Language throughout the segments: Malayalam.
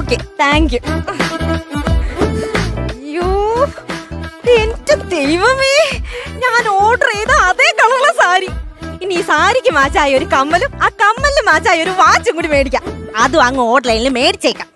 ഓക്കെ താങ്ക് യു അയ്യോ എന്റെ ദൈവമേ ഞാൻ ഓർഡർ ചെയ്ത അതേ കളറുള്ള സാരി ഇനി ഈ സാരിക്ക് മാച്ചായ ഒരു കമ്മലും ആ കമ്മലിന് മാച്ചായ ഒരു വാച്ചും കൂടി മേടിക്കാം അതും അങ്ങ് ഓൺലൈനിൽ മേടിച്ചേക്കാം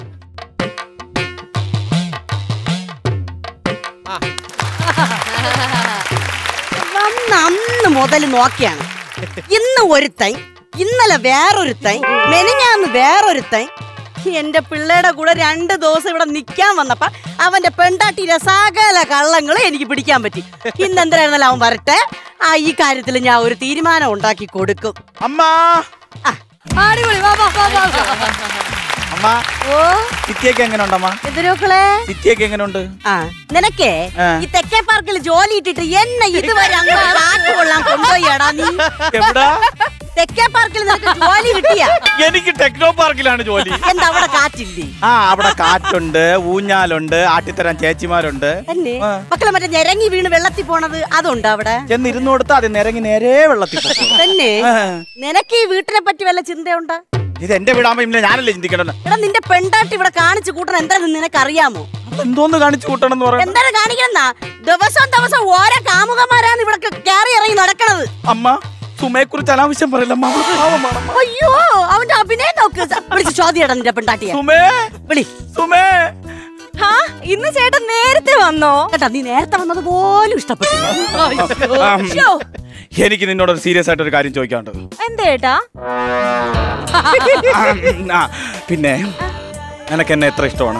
അന്ന് അന്ന് മുതൽ നോക്കിയാണ് ഇന്ന് ഒരുത്തൻ ഇന്നലെ വേറൊരുത്തൻ മെനഞ്ഞാന്ന് വേറൊരുത്തൻ എന്റെ പിള്ളേടെ കൂടെ രണ്ട് ദിവസം ഇവിടെ നിക്കാൻ വന്നപ്പ അവന്റെ പെണ്ടാട്ടിയിലെ സകല കള്ളങ്ങളും എനിക്ക് പിടിക്കാൻ പറ്റി ഇന്ന് എന്തായിരുന്നാലും അവൻ വരട്ടെ ആ ഈ കാര്യത്തിൽ ഞാൻ ഒരു തീരുമാനം ഉണ്ടാക്കി കൊടുക്കും അമ്മ അടിപൊളി വാ, വാ, വാ, വാ, വാ. അമ്മ ഓ സിറ്റിയൊക്കെ എങ്ങനെയുണ്ട് അമ്മ എതിരോക്കളെ സിറ്റിയൊക്കെ എങ്ങനെയുണ്ട് ആ നിനക്കേ ആ. ഈ തെക്കേ പാർക്കിൽ ജോലി ഇട്ടിട്ട് എന്നെ ഇതുവരെ അങ്ങോട്ട് ആറ്റ് കൊള്ളാൻ കൊണ്ടുപോയാടാ നീ എവിടാ തെക്കേ പാർക്കിൽ നിനക്ക് ജോലി കിട്ടിയ എനിക്ക് ടെക്നോ പാർക്കിലാണ് ജോലി എന്താ അവിടെ കാറ്റില്ലേ ആ അവിടെ കാറ്റുണ്ട് ഊഞ്ഞാലുണ്ട് ആട്ടിത്തരാൻ ചേച്ചിമാരുണ്ട് തന്നെ ആ. മക്കളെ മറ്റേ ഞെരങ്ങി വീണ് വെള്ളത്തിൽ പോണത് അതുണ്ട് അവിടെ ചെന്നിരുന്നു കൊടുത്താൽ അത് നിരങ്ങി നേരെ വെള്ളത്തിൽ പോകും തന്നെ ആ. നിനക്ക് ഈ വീട്ടിനെ പറ്റി വല്ല ചിന്തയുണ്ടാ ഇത് എന്റെ വീടാകുമ്പോ ഇല്ല ഞാനല്ലേ ചിന്തിക്കണം എടാ നിന്റെ പെണ്ടാട്ടി ഇവിടെ കാണിച്ചു കൂട്ടണം എന്താണെന്ന് നിനക്ക് അറിയാമോ എന്തോന്ന് കാണിച്ചു കൂട്ടണം എന്ന് പറയാം എന്താണ് കാണിക്കണെന്നാ ദിവസം ദിവസം ഓരോ കാമുകന്മാരാണ് ഇവിടെ കയറി ഇറങ്ങി നടക്കണത് അമ്മ സുമയെ കുറിച്ച് അനാവശ്യം പറയില്ല അമ്മ അവള് പാവമാണ് അമ്മ. അയ്യോ അവന്റെ അഭിനയം നോക്ക് വിളിച്ച് ചോദ്യം നിന്റെ പെണ്ടാട്ടിയെ സുമേ വിളി സുമേ ഹാ ഇന്ന് ചേട്ടൻ നേരത്തെ വന്നോ കേട്ടാ നീ നേരത്തെ വന്നത് പോലും ഇഷ്ടപ്പെട്ടു ആം, ശ്ശോ. എനിക്ക് നിന്നോട് ഒരു സീരിയസ് ആയിട്ട് ഒരു കാര്യം ചോദിക്കാണ്ട് എന്താ ചേട്ടാ ആ പിന്നെ നിനക്ക് എന്നെ എത്ര ഇഷ്ടമാണ്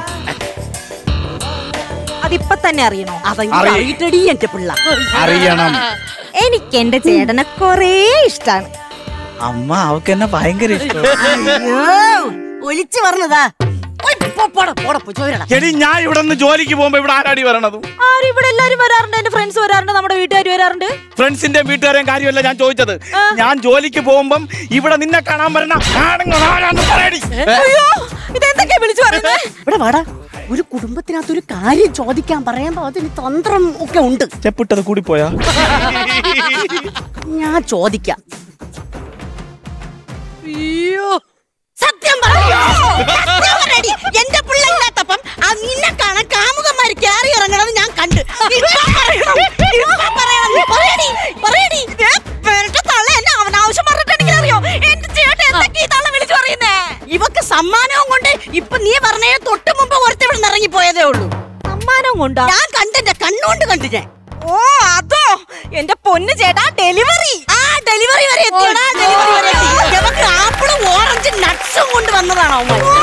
അതിപ്പൊ തന്നെ അറിയണോ അതെങ്കിലും അറിയ- അറിയിട്ടടി എന്റെ പിള്ള അറിയണം എനിക്ക് എന്റെ ചേട്ടനെ കൊറേ ഇഷ്ടാണ് അമ്മ അവക്ക് എന്നെ ഭയങ്കര ഇഷ്ടമാണ് അയ്യോ, ഒലിച്ചു പറഞ്ഞതാ ഓയ്, പോ, പോടാ, പോടാ, പോ, ചോദിരെടാ. എടി ഞാൻ ഇവിടെ നിന്ന് ജോലിക്ക് പോകുമ്പോ ഇവിടെ ആരാടി വരണത് ആരും ഇവിടെ എല്ലാരും വരാറുണ്ട് എന്റെ ഫ്രണ്ട്സ് വരാറുണ്ട് നമ്മുടെ വീട്ടുകാർ വരാറുണ്ട് ഫ്രണ്ട്സിന്റെ വീട്ടുകാരെയും കാര്യമല്ല ഞാൻ ചോദിച്ചത് ഞാൻ ജോലിക്ക് പോകുമ്പം ഇവിടെ നിന്നെ കാണാൻ വരണ ആണുങ്ങൾ ആരാന്ന് പറയടി അയ്യോ ഇതെന്തൊക്കെയാ വിളിച്ചു പറയുന്നത് ഇവിടെ വാടാ ഒരു കുടുംബത്തിനകത്ത് ഒരു കാര്യം ചോദിക്കാൻ പറയുമ്പോ അതിന് തന്ത്രം ഒക്കെ ഉണ്ട് ചെപ്പിട്ടത് കൂടി പോയാ ഞാൻ ചോദിക്കാം അയ്യോ സത്യം പറയൂ. സത്യം പറയടി. എന്റെ പിള്ള ഇല്ലാത്തപ്പം ആ നിന്നെ കാണാൻ കാമുകന്മാര് കയറി ഇറങ്ങണത് ഞാൻ കണ്ട് ഇപ്പൊ പറയണം. ഇപ്പൊ പറയണം. നീ പറയടി. പറയടി. അവൻ ആവശ്യം പറഞ്ഞിട്ടുണ്ടെങ്കിൽ അറിയോ എന്റെ ചേട്ടൻ എന്തൊക്കെയാ ഈ തള്ള വിളിച്ചു പറയുന്നേ ഇവക്ക് സമ്മാനവും കൊണ്ട് ഇപ്പൊ നീ പറഞ്ഞ തൊട്ട് മുമ്പ് ഒരുത്ത ഇവിടെ ഇറങ്ങി പോയതേ ഉള്ളൂ സമ്മാനം കൊണ്ടാ ഞാൻ കണ്ടെന്റെ കണ്ണുകൊണ്ട് കണ്ടു ഞാൻ ഓ അതോ എന്റെ പൊന്ന് ചേട്ടാ ഡെലിവറി ആ ഡെലിവറി വരെ എത്തിയടാ ഡെലിവറി വരെ എത്തി. ഇവക്ക് ആപ്പിളും ഓറഞ്ചും നട്ട്സും കൊണ്ട് വന്നതാണോ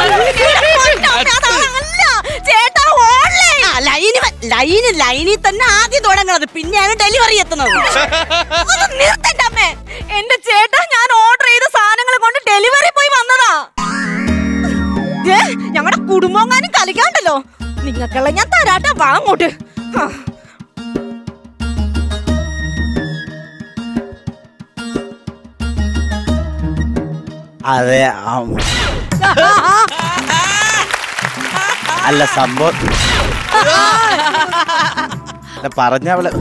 ചേട്ടാ ഓൺലൈൻ ലൈന് ലൈന് ലൈനിൽ തന്നെ ആദ്യം തുടങ്ങണത് പിന്നെയാണ് ഡെലിവറി എത്തുന്നത് ഒന്ന് നിർത്തണ്ട അമ്മേ എന്റെ ചേട്ടാ ഞാൻ ഓർഡർ ചെയ്ത സാധനങ്ങൾ കൊണ്ട് ഡെലിവറി പോയി വന്നതാ ഞങ്ങളുടെ കുടുംബങ്ങാനും കളിക്കാണ്ടല്ലോ നിങ്ങൾക്കുള്ള ഞാൻ തരാട്ടെ വാ അങ്ങോട്ട് ഹാ. അതെ ആം. അല്ല സംഭവം അല്ല, പറഞ്ഞവള്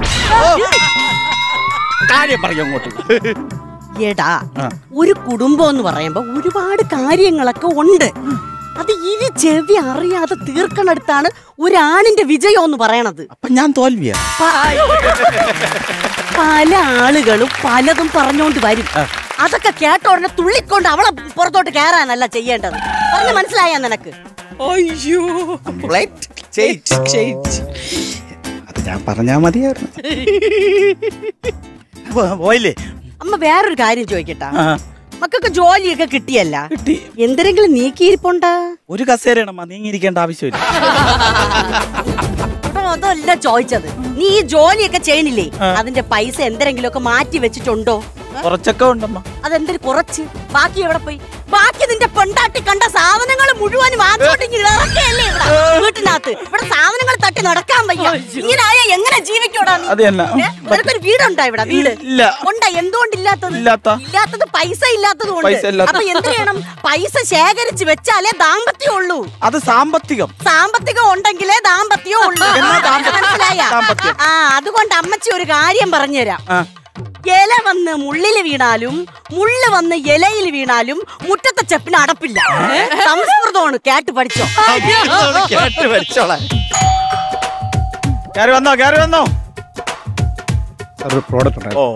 കാര്യം പറയും അങ്ങോട്ട് എടാ ആ. ഒരു കുടുംബം എന്ന് പറയുമ്പോ ഒരുപാട് കാര്യങ്ങളൊക്കെ ഉണ്ട് അത് ഇരു ചെവി അറിയാതെ തീർക്കണടുത്താണ് ഒരാണിന്റെ വിജയം എന്ന് പറയണത് അപ്പൊ ഞാൻ തോൽവിയാ പല ആളുകളും പലതും പറഞ്ഞോണ്ട് വരും അതൊക്കെ കേട്ട ഉടനെ തുള്ളിക്കൊണ്ട് അവളെ പുറത്തോട്ട് കയറാനല്ല ചെയ്യേണ്ടത് പറഞ്ഞ് മനസ്സിലായാ നിനക്ക് അയ്യോ അത് ഞാൻ പറഞ്ഞാ മതിയായിരുന്നു പോ- പോയില്ലേ അമ്മ വേറൊരു കാര്യം ചോദിക്കട്ടാ ആ, മക്കൾക്ക് ജോലിയൊക്കെ കിട്ടിയല്ല കിട്ടി എന്തെങ്കിലും നീക്കിയിരിപ്പുണ്ടാ ഒരു കസേരയാണമ്മ നീങ്ങിയിരിക്കേണ്ട ആവശ്യമില്ല എടോ, അതല്ല ചോദിച്ചത് നീ ഈ ജോലിയൊക്കെ ചെയ്യണില്ലേ ആ. അതിന്റെ പൈസ എന്തെങ്കിലും ഒക്കെ മാറ്റി വെച്ചിട്ടുണ്ടോ കുറച്ചൊക്കെ ഉണ്ടമ്മ അതെന്തൊരു കുറച്ച് ബാക്കി എവിടെ പോയി ബാക്കി നിന്റെ പെണ്ടാട്ടി കണ്ട സാധനങ്ങൾ മുഴുവനും വാങ്ങിച്ചോണ്ടിങ്ങി ഇറക്കുകയല്ലേ ഇവിടെ വീട്ടിനകത്ത് ഇവിടെ സാധനങ്ങൾ തട്ടി നടക്കാൻ വയ്യ ഇങ്ങനെ ആയാ എങ്ങനെ ജീവിക്കോടാ നീ അത് തന്നെ ഏ? നിനക്കൊരു വീടുണ്ടോ ഇവിടെ വീട് ഇല്ല ഉണ്ടാ എന്തുകൊണ്ടില്ലാത്തത് ഇല്ലാത്ത ഇല്ലാത്തത് പൈസ ഇല്ലാത്തത് പൈസ കൊണ്ട് ഇല്ലാത്ത- അപ്പൊ എന്ത് ചെയ്യണം പൈസ ശേഖരിച്ച് വെച്ചാലേ ദാമ്പത്യം ഉള്ളൂ അത് സാമ്പത്തികം സാമ്പത്തികം ഉണ്ടെങ്കിലേ ദാമ്പത്യം ഉള്ളൂ എന്നാ ദാമ്പത്യം? മനസ്സിലായ ദാമ്പത്യം. ആ അതുകൊണ്ട് അമ്മച്ചി ഒരു കാര്യം പറഞ്ഞുതരാം ആ ഇല വന്ന് മുള്ളില് വീണാലും മുള്ള് വന്ന് ഇലയിൽ വീണാലും മുറ്റത്തെ ചെപ്പിന് അടപ്പില്ല സംസ്കൃതമാണ് കേട്ട് പഠിച്ചോ കേട്ട് പഠിച്ചോളാം കയറി വന്നോ കയറി വന്നോ ഒരു പ്രോഡക്റ്റ് ഓ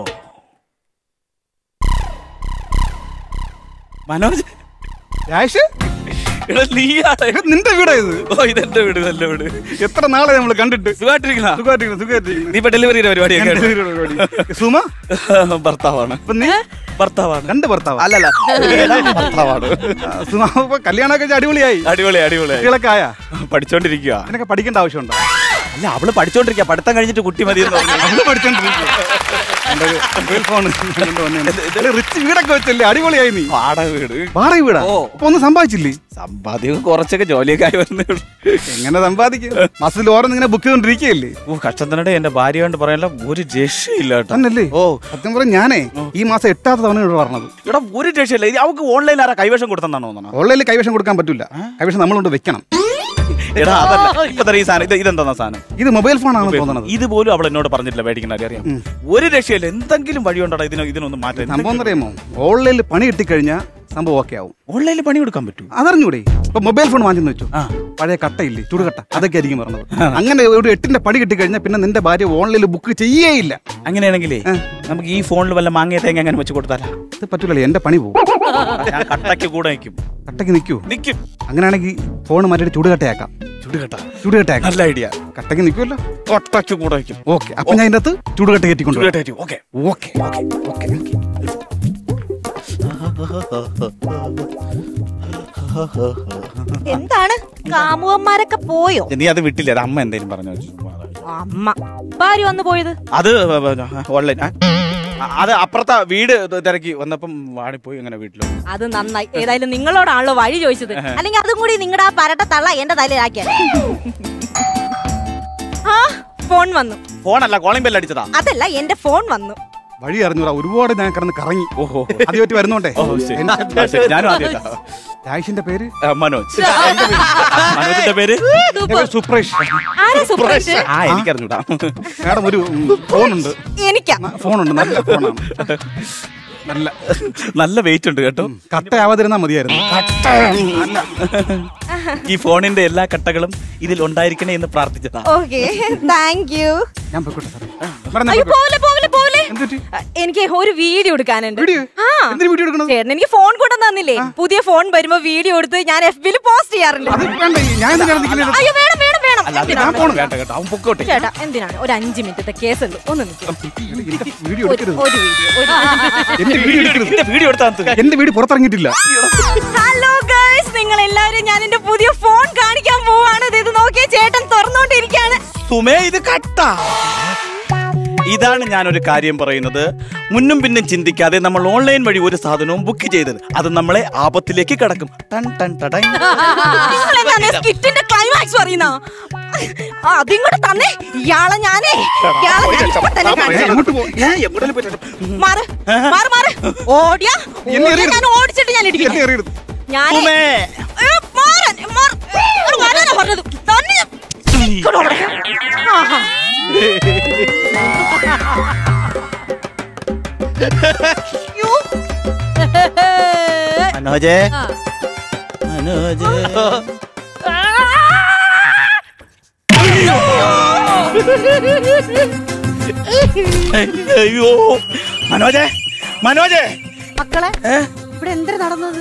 മനോജ് രാജേഷ് എടാ നീയാണ് ഇത് നിന്റെ വീടാ ഇത് ഓ ഇതെന്റെ വീട് നല്ല വീട് എത്ര നാളെ നമ്മൾ കണ്ടിട്ട് സുഖമായിട്ടിരിക്കുന്ന സുഖമായിട്ടിരിക്കുന്നു സുഖമായിട്ടിരിക്കുന്നു നീ ഇപ്പൊ ഡെലിവറിയുടെ പരിപാടിയൊക്കെ ഞാൻ delivery യുടെ പരിപാടി. സുമ ഭർത്താവാണ് ഇപ്പൊ നീ ഭർത്താവാണ് രണ്ട് ഭർത്താവ് അല്ലല്ല ഭർത്താവാണ് സുമ ഇപ്പൊ കല്യാണമൊക്കെ കഴിച്ച് അടിപൊളിയായി അടിപൊളി അടിപൊളി കുട്ടികളൊക്കെ ആയാ പഠിച്ചോണ്ടിരിക്കുക അതിനൊക്കെ പഠിക്കേണ്ട ആവശ്യമുണ്ടോ അല്ല അവള് പഠിച്ചോണ്ടിരിക്കുക പഠിത്തം കഴിഞ്ഞിട്ട് കുട്ടി മതി എന്ന് പറഞ്ഞു നമ്മള് പഠിച്ചോണ്ടിരിക്കുക എന്റെ മൊബൈൽ ഫോൺ റിച്ച് വീടൊക്കെ വെച്ചല്ലേ അടിപൊളിയായി നീ വാടക വീട് വാടക വീടാ ഓ. അപ്പൊ ഒന്നും സമ്പാദിച്ചില്ലേ സമ്പാദ്യം കുറച്ചൊക്കെ ജോലിയൊക്കെ ആയി വരുന്നേ ഉള്ളൂ എങ്ങനെ സമ്പാദിക്കും മാസത്തിൽ ഓരോന്ന് ഇങ്ങനെ ബുക്ക് ചെയ്തോണ്ടിരിക്കുകയല്ലേ ഓ കഷ്ടത്തിനിടെ എന്റെ ഭാര്യ കൊണ്ട് പറയാനുള്ള ഒരു രക്ഷയില്ല കേട്ടോ തന്നല്ലേ ഓ സത്യം പറഞ്ഞ ഞാനേ ഈ മാസം എട്ടാമത്തെ തവണ ഇവിടെ പറഞ്ഞത് ഇവിടെ ഒരു രക്ഷയില്ല ഇത് അവക്ക് ഓൺലൈനിൽ ആരാ കൈവശം കൊടുത്തെന്നാണോ തോന്നണം ഓൺലൈനിൽ കൈവശം കൊടുക്കാൻ പറ്റില്ല കൈവശം നമ്മളുകൊണ്ട് വെക്കണം എടാ അതല്ല ഇപ്പൊ തരാം ഈ സാധനം ഇത് ഇതെന്താ സാധനം ഇത് മൊബൈൽ ഫോൺ ആണെന്ന് തോന്നുന്നത് ഇതുപോലും അവൾ എന്നോട് പറഞ്ഞിട്ടില്ല മേടിക്കുന്ന കാര്യം അറിയാം ഒരു രക്ഷയില്ല എന്തെങ്കിലും വഴിയുണ്ടോ ഇതിനോ ഇതിനൊന്നും മാറ്റാൻ സംഭവം അറിയാമോ ഓൺലൈനിൽ പണി കിട്ടിക്കഴിഞ്ഞാൽ സംഭവം ഓക്കെ ആവും ഓൺലൈനിൽ പണി കൊടുക്കാൻ പറ്റൂ അതറിഞ്ഞൂടെ ഇപ്പൊ മൊബൈൽ ഫോൺ വാങ്ങിച്ചു വെച്ചു ആ. പഴയ കട്ടയില്ലേ ചുടുകട്ട അതൊക്കെ ആയിരിക്കും പറഞ്ഞത് അങ്ങനെ ഒരു എട്ടിന്റെ പണി കിട്ടിക്കഴിഞ്ഞാൽ പിന്നെ നിന്റെ ഭാര്യ ഓൺലൈനിൽ ബുക്ക് ചെയ്യേയില്ല അങ്ങനെയാണെങ്കിലേ നമുക്ക് ഈ ഫോണിൽ വല്ല മാങ്ങിയ തേങ്ങ അങ്ങനെ വെച്ച് കൊടുത്താലാ ഇത് പറ്റൂലല്ലേ എന്റെ പണി പോകും ഞാൻ കട്ടയ്ക്ക് കൂടെ നിൽക്കും കട്ടയ്ക്ക് നിൽക്കൂ നിൽക്കും അങ്ങനെയാണെങ്കിൽ ഫോൺ മാറ്റിയിട്ട് ചുടുകട്ടയാക്കാം ചുടുകട്ട ചുടുകട്ടയാക്കാം നല്ല ഐഡിയ കട്ടയ്ക്ക് നിൽക്കുമല്ലോ കട്ടയ്ക്ക് കൂടെ നിൽക്കും ഓക്കെ അപ്പൊ ഞാൻ ഇതിന്റെ അകത്ത് ചുടുകട്ട കയറ്റിക്കൊണ്ട് ചുടുകട്ട ഓക്കെ ഓക്കെ ഓക്കെ എന്താണ് കാമുകന്മാരൊക്കെ പോയോ നീ അത് വിട്ടില്ല അത് അമ്മ എന്തേലും പറഞ്ഞു അമ്മ ഭാര്യ വന്നു പോയത് അത് ഓൺലൈൻ അത് അപ്പുറത്തെ വീട് തിരക്കി വന്നപ്പം വാടിപ്പോയി അങ്ങനെ വീട്ടിൽ അത് നന്നായി ഏതായാലും നിങ്ങളോടാണല്ലോ വഴി ചോദിച്ചത് അല്ലെങ്കിൽ അതും കൂടി നിങ്ങളുടെ ആ പരട്ട തള്ള എന്റെ തലയിലാക്കിയ ആ ഫോൺ വന്നു ഫോണല്ല കോളിംഗ് ബെല്ല് അടിച്ചതാ അതല്ല എന്റെ ഫോൺ വന്നു വഴി അറിഞ്ഞൂടാ ഒരുപാട് ഞാൻ കിടന്ന് കറങ്ങി ഓഹോ ആദ്യമായിട്ട് വരുന്നോണ്ടേ ഓ, ശരി. ആ, ശരി. ഞാനും ആദ്യമായിട്ടാ. രാജേഷിന്റെ പേര് ആ, മനോജ് മനോജിന്റെ പേര് എന്റെ പേര് സുപ്രേഷ് ആരാ സുപ്രേഷ് ആ എനിക്കറിഞ്ഞൂടാ മാഡം ഒരു ഫോണുണ്ട് എനിക്കാ ഫോണുണ്ട് നല്ല ഫോണാണ് നല്ല നല്ല വെയിറ്റ് ഉണ്ട് കേട്ടോ കട്ടയാവാതിരുന്നാ മതിയായിരുന്നു ഈ ഫോണിന്റെ എല്ലാ കട്ടകളും ഇതിൽ ഉണ്ടായിരിക്കണേ എന്ന് പ്രാർത്ഥിച്ചതാ ഓക്കെ താങ്ക് യു ഞാൻ പോയിക്കോട്ടെ സാറേ മാഡം ഞാൻ അയ്യോ പോയിക്കോട്ടെ. പോലെ പോലെ പോലെ എന്തുപറ്റി? എനിക്ക് ഒരു വീഡിയോ എടുക്കാനുണ്ട് വീഡിയോ? ആ എന്തിന് വീഡിയോ എടുക്കണത്? ചേട്ടൻ എനിക്ക് ഫോൺ കൊണ്ടു തന്നില്ലേ പുതിയ ഫോൺ വരുമ്പോ വീഡിയോ എടുത്ത് ഞാൻ എഫ് ബിയിൽ പോസ്റ്റ് ചെയ്യാറുണ്ട് അത് വേണ്ട ഞാൻ എന്തിനാണ് നിൽക്കുന്നത് അയ്യോ വേണം വേണം വേണം അല്ല അത് എന്തിനാ? ഞാൻ പോണു കേട്ടോ കേട്ടോ അവൻ പൊക്കോട്ടെ ചേട്ടാ എന്തിനാണ് ഒരു അഞ്ച് മിനിറ്റത്തെ കേസുള്ളൂ ഒന്ന് നിൽക്കും എനിക്ക് വീഡിയോ ഒരു എടുക്കരുത് ഒരു വീഡിയോ ഒരു എന്റെ വീഡിയോ എടുക്കരുത് എന്റെ വീഡിയോ എടുത്താ എന്റെ വീഡിയോ പുറത്തിറങ്ങിയിട്ടില്ല ഹലോ ഗേൾസ് നിങ്ങൾ എല്ലാവരും ഞാൻ എന്റെ പുതിയ ഫോൺ കാണിക്കാൻ പോവാണ് ഇത് നോക്കിയ ചേട്ടൻ തുറന്നോണ്ടിരിക്കാണ് സുമേ ഇത് കട്ട ഇതാണ് ഞാനൊരു കാര്യം പറയുന്നത് മുന്നും പിന്നും ചിന്തിക്കാതെ നമ്മൾ ഓൺലൈൻ വഴി ഒരു സാധനവും ബുക്ക് ചെയ്തത് അത് നമ്മളെ ആപത്തിലേക്ക് കടക്കും ടൺ ടൺ ടടൈ. നിങ്ങളെന്താണ് സ്കിറ്റിന്റെ ക്ലൈമാക്സ് പറയുന്ന അതിങ്ങോട്ട് തന്നെ ഇയാളെ ഞാനേ ഇയാളെ ഞാൻ ഇപ്പൊ തന്നെ കാണിച്ചു അങ്ങോട്ട് പോ ഏ, എവിടെയെങ്കിലും പോയിട്ട് മാറ് മാറ് മാറ് ഓടിയാ എന്നെ ഓടിയാ എറിയരുത്. ഞാൻ ഓടിച്ചിട്ട് ഞാൻ എന്നെ ഇടിക്കും എറിയരുത് ഞാൻ സുമേ പറഞ്ഞത് തന്നെ ഇങ്ങോട്ട് ഓടെ. ആഹാ. യ്യോ. മനോജേ മനോജേ അയ്യോ മനോജേ മനോജേ മക്കളെ ഏ? ഇവിടെ എന്തിനു നടന്നത്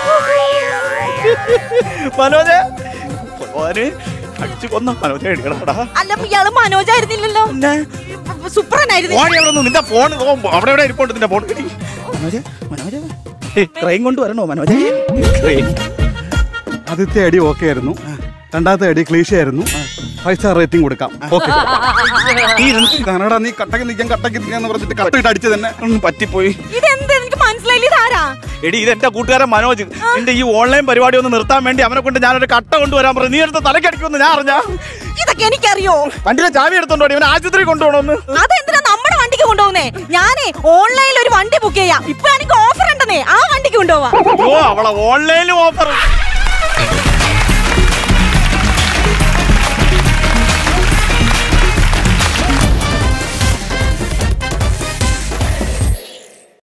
മനോജേ ഭഗവാന് അടിച്ചു കൊന്ന മനോജേ എടുക്കണടാ അല്ല അപ്പൊ ഇയാള് മനോജായിരുന്നില്ലല്ലോ സുപ്രനായിരുന്നു ഓടി അവിടെ നിന്ന് നിന്റെ ഫോൺ അവിടെ എവിടെ ഇരിപ്പുണ്ട് നിന്റെ ഫോൺ മനോജേ മനോജേ ക്രൈം കൊണ്ട് വരണോ മനോജേ ക്രൈം ആദ്യത്തെ അടി ഓക്കെ ആയിരുന്നു രണ്ടാമത്തെ അടി ക്ലീഷ ആയിരുന്നു ഫൈവ് സ്റ്റാർ റേറ്റിംഗ് കൊടുക്കാം ഓക്കെ കനടാ നീ കട്ടക്ക് നിൽക്കാൻ കട്ടക്ക് നിൽക്കാന്ന് പറഞ്ഞിട്ട് കട്ടിട്ട് അടിച്ചു തന്നെ ഒന്നും പറ്റിപ്പോയി ഇതെന്ത് എനിക്ക് മനസ്സിലായില്ല ഇതാരാ എടി ഇത് എന്റെ കൂട്ടുകാരൻ മനോജ് നിന്റെ ഈ ഓൺലൈൻ പരിപാടി ഒന്ന് നിർത്താൻ വേണ്ടി അവനെ കൊണ്ട് ഞാനൊരു കട്ട കൊണ്ടുവരാൻ പറഞ്ഞു നീ എടുത്ത് തലക്കടിക്കുമെന്ന് ഞാൻ അറിഞ്ഞ ഇതൊക്കെ എനിക്കറിയോ വണ്ടിയിലെ ചാവി എടുത്തോണ്ടോ ഇവൻ ആശുപത്രി കൊണ്ടുപോകണമെന്ന് അതെന്തിനാ നമ്മുടെ വണ്ടിക്ക് കൊണ്ടുപോകുന്നേ ഞാനേ ഓൺലൈനിൽ ഒരു വണ്ടി ബുക്ക് ചെയ്യാം ഇപ്പൊ എനിക്ക് ഓഫർ ഉണ്ടെന്നേ ആ വണ്ടിക്ക് കൊണ്ടുപോവാ ഓ അവളെ ഓൺലൈനിലും ഓഫർ